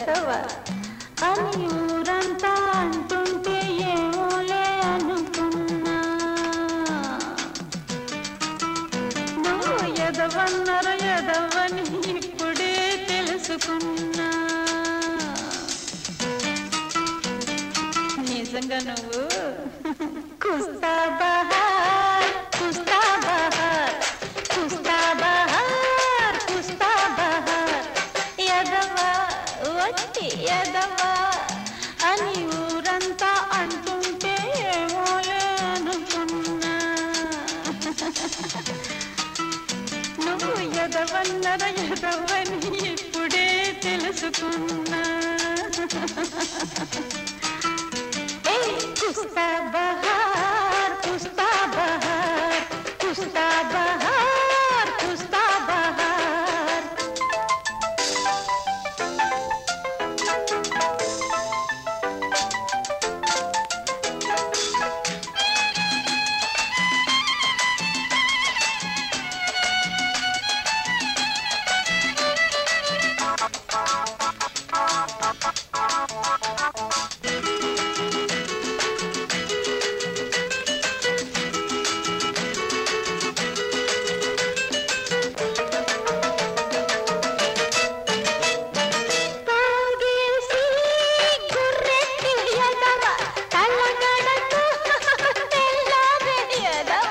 ఎదవ అని ఊరంతా అంటుంటే ఏమోలే అనుకున్నా నువ్వు ఎదవన్నర ఎదవని ఇప్పుడే తెలుసుకున్నా నిజంగా నువ్వు కుస్తా బహార్ కుస్తా బహార్ కుస్తా బహార్ కుస్తా బహార్ ఎదవా వచ్చి ఎదవా అని ఊరంతా అంటుంటే ఏమోలే అనుకున్నా నువ్వు ఎదవన్నర ఎదవని ఇప్పుడే తెలుసుకున్నా ఏ కుస్తా బహార్ కుస్తా బహార్ కుస్తా బహార్ కుస్తా బహార్ తాగేసి గుర్రెట్టి ఎదవ తలగడకు తెల్లారే ఎదవ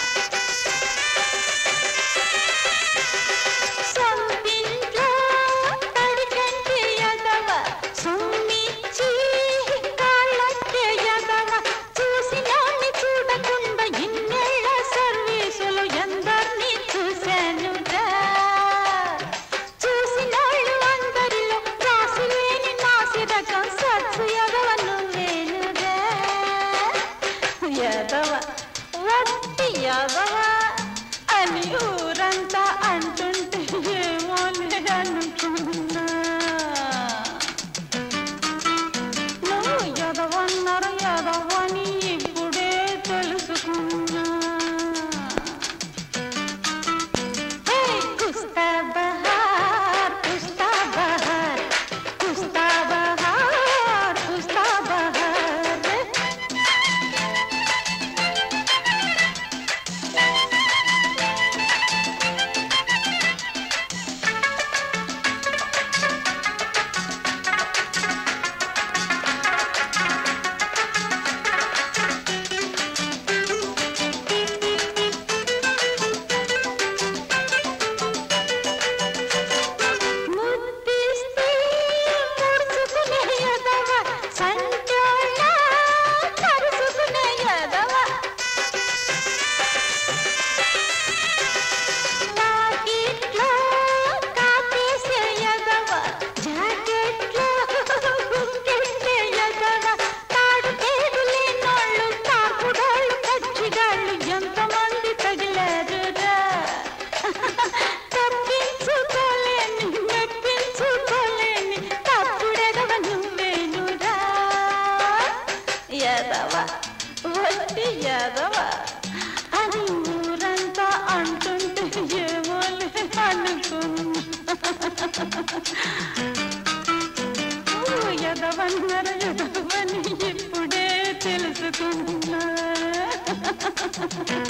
సొంతింట్లో తడికంటి ఎదవ సుమ్మిచ్చి కాళ్ళట్టే ఎదవ చూసినోని చూడకుండా ఇన్నేళ్ల సర్వీసులు ఎందరినీ చూశానురా చూసినోళ్ళు అందరిలో రాసిలేని నాసి రకం సత్సు ఎదవ నువ్వేనురా ఎదవ వట్టి ఎదవ అని ఊరంతా అంటుంటే ఏమోలే అనుకున్నా నువ్వు ఎదవన్నారు ఎదవని ఇప్పుడే తెలుసుకున్నా హే కుస్తా బహార్ కుస్తా బహార్ కుస్తా బహార్ కుస్తా బహార్ ముద్దిస్తే ముడుచుకునే ఎదవ సంచోళ్ళ కరుచుకునే ఎదవ లాకెట్లో కాపేసే ఎదవ జాకెట్లో గుక్కెట్టే ఎదవ తాడు పేరు లేనోళ్ళు తాపుడోళ్ళు కచ్చిగాళ్ళు ఎంతమంది తగిలారురా తప్పించుకోలేని మెప్పించుకోలేని తప్పుడెదవ నువ్వేనురా ఎదవ వట్టి ఎదవ అని ఊరంతా అంటుంటే ఏమోలే అనుకున్నా నువ్వు ఎదవన్నర ఎదవని ఇప్పుడే తెలుసుకున్నా